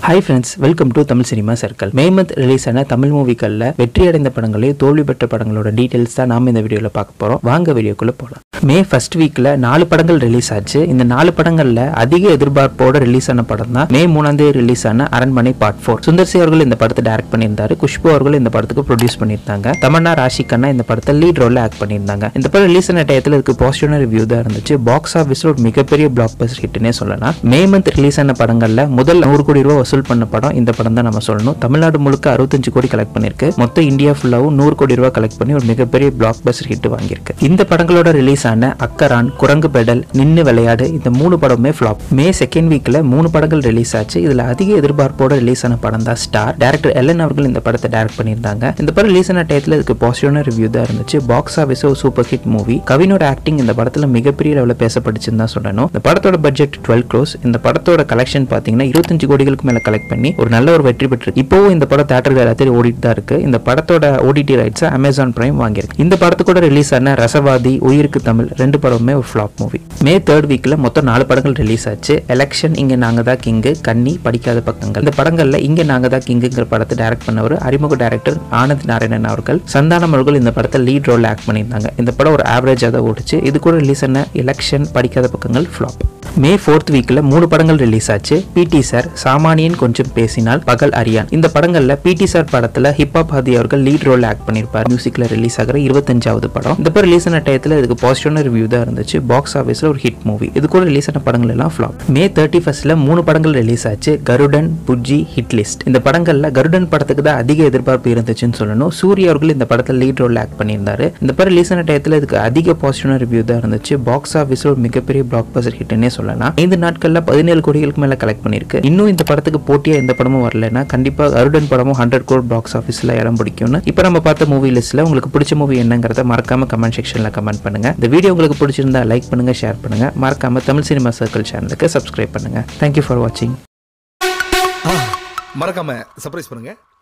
hi friends welcome to Tamil cinema circle May month release ஆன தமிழ் மூவிகளில் வெற்றி அடைந்த படங்களையும் தோல்வி பெற்ற படங்களோட டீடைல்ஸ் தான் நாம இந்த வீடியோவில் பார்க்க போறோம் வாங்க வீடியோக்குள்ள போகலாம் மே ஃபர்ஸ்ட் வீக்ல நாலு படங்கள் ரிலீஸ் ஆச்சு இந்த நாலு படங்கள்ல அதிக எதிர்பார்ப்போட ரிலீஸ் ஆன படம் தான் மே மூணாம் தேதி ரிலீஸ் ஆன அரண்மனை பார்ட் ஃபோர் சுந்தர் சி அவர்கள் இந்த படத்தை டைரக்ட் பண்ணியிருந்தாரு குஷ்பு அவர்கள் இந்த படத்துக்கு ப்ரொடியூஸ் பண்ணியிருந்தாங்க தமன்னா ராஷி கண்ணா இந்த படத்தை லீட் ரோல்ல ஆக்ட் பண்ணியிருந்தாங்க இந்த படம் ரிலீஸ் ஆன டயத்தில் இதுக்கு பாசிட்டிவான ரிவ்யூ தான் இருந்துச்சு பாக்ஸ் ஆஃபீஸ்ல ஒரு மிகப்பெரிய பிளாக் பஸ்ட் ஹிட்னே சொல்லலாம் மே மந்த் ரிலீஸ் ஆன படங்கள்ல முதல் நூறு கோடி ரூபாய் வசூல் பண்ண படம் இந்த படம் தான் நம்ம சொல்லணும் தமிழ்நாடு முழுக்க அறுபத்தஞ்சு கோடி கலெக்ட் பண்ணிருக்கு மொத்தம் இந்தியா ஃபுல்லாவும் நூறு கோடி ரூபாய் கலெக்ட் பண்ணி ஒரு மிகப்பெரிய பிளாக் பஸ்டர் ஹிட் வாங்கியிருக்கு இந்த படங்களோட ரிலீஸ் ஆன அக்கரான் குரங்கு பெடல் நின்னு விளையாடு இந்த மூணு படமுமே ஃபிளாப் மே செகண்ட் வீக்ல மூணு படங்கள் ரிலீஸ் ஆச்சு இதுல அதிக எதிர்பார்ப்போட ரிலீஸ் ஆன படம் தான் ஸ்டார் டேரக்டர் எல்லன் அவர்கள் இந்த படத்தை டைரக்ட் பண்ணியிருந்தாங்க இந்த படம் ரிலீஸ் ஆன டயத்துல இதுக்கு பாசிட்டிவான ரிவ்யூ தான் இருந்துச்சு பாக்ஸ் ஆஃபீஸ் ஒரு சூப்பர் ஹிட் மூவி கவினோட ஆக்டிங் இந்த படத்துல மிகப்பெரிய லெவலில் பேசப்பட்டுச்சுன்னு தான் சொல்லணும் இந்த படத்தோட பட்ஜெட் டுவெல் க்ரோஸ் இந்த படத்தோட கலெக்ஷன் பாத்தீங்கன்னா இருபத்தஞ்சு கோடிகளுக்கு மேல கலெக்ட் பண்ணி ஒரு நல்ல ஒரு வெற்றி பெற்றிருக்கு இப்போவும் இந்த படம் தேட்டர்கள் எல்லாத்தையும் ஓடிட்டு தான் இருக்கு இந்த படத்தோட ஓடிடி ரைட்ஸ் அமேசான் பிரைம் வாங்கியிருக்கு இந்த படத்துக்கூட ரிலீஸ் ஆன ரசவாதி உயிருக்கு தமிழ் ரெண்டு படமுமே ஒரு ஃபிளாப் மூவி மே தேர்ட் வீக்ல மொத்தம் நாலு படங்கள் ரிலீஸ் ஆச்சு எலெக்ஷன் இங்க நாங்க தான் கிங்கு கன்னி படிக்காத பக்கங்கள் இந்த படங்கள்ல இங்க நாங்க தான் கிங்குங்கிற படத்தை டைரக்ட் பண்ணவர் அறிமுக டைரக்டர் ஆனந்த் நாராயணன் அவர்கள் சந்தானம் அவர்கள் இந்த படத்தை லீட் ரோல் ஆக்ட் பண்ணியிருந்தாங்க இந்த படம் ஒரு ஆவரேஜாக தான் ஓடிச்சு இது கூட ரிலீஸ் ஆன எலெக்ஷன் படிக்காத பக்கங்கள் ஃபிளாப் மே ஃபோர்த் வீக்ல மூணு படங்கள் ரிலீஸ் ஆச்சு பிடி சார் சாமானியன் கொஞ்சம் பேசினால் பகல் அரியான் இந்த படங்கள்ல பிடி சார் படத்துல ஹிப்ஹாப் ஹாதி அவர்கள் லீட் ரோல் ஆக்ட் பண்ணியிருப்பார் மியூசிக்ல ரிலீஸ் ஆகிற இருபத்தஞ்சாவது படம் இந்த படம் ரிலீஸ் ஆன டயத்துல இதுக்கு பாசிட்டிவான ரிவ்யூ தான் இருந்துச்சு பாக்ஸ் ஆஃபீஸ்ல ஒரு ஹிட் மூவி இது கூட ரிலீஸ் ஆன படங்கள் எல்லாம் ஃபிளாப் மே தேர்ட்டி ஃபர்ஸ்ட்ல மூணு படங்கள் ரிலீஸ் ஆச்சு கருடன் புஜ்ஜி ஹிட் லிஸ்ட் இந்த படங்கள்ல கருடன் படத்துக்கு தான் அதிக எதிர்பார்ப்பு இருந்துச்சுன்னு சொல்லணும் சூர்யா அவர்கள் இந்த படத்தில் லீட் ரோல் ஆக்ட் பண்ணியிருந்தாரு இந்த படம் ரிலீஸ் ஆன டயத்துல இதுக்கு அதிக பாசிட்டிவான ரிவ்யூ தான் இருந்துச்சு பாக்ஸ் ஆஃபீஸ்ல ஒரு மிகப்பெரிய பிளாக் பஸ்டர் ஹிட்னே சொல்லலாம் ஐந்து நாட்கள்ல பதினேழு கோடிகளுக்கு மேல கலெக்ட் பண்ணிருக்கு இன்னும் இந்த படத்துக்கு போட்டியா எந்த படமும் வரலன்னா கண்டிப்பா கருடன் படமும் ஹண்ட்ரட் கோட் பாக்ஸ் ஆஃபீஸ்ல இடம் பிடிக்கும்னு இப்போ நம்ம பார்த்த மூவி லிஸ்ட்ல உங்களுக்கு பிடிச்ச மூவி என்னங்கிறத மறக்காம கமெண்ட் செக்ஷன்ல கமெண்ட் பண்ணுங்க இந்த வீடியோ உங்களுக்கு பிடிச்சிருந்தா லைக் பண்ணுங்க ஷேர் பண்ணுங்க மறக்காம தமிழ் சினிமா சர்க்கிள் சேனலுக்கு சப்ஸ்கிரைப் பண்ணுங்க தேங்க்யூ ஃபார் வாட்சிங் மறக்காம சர்ப்ரைஸ் பண்ணுங்க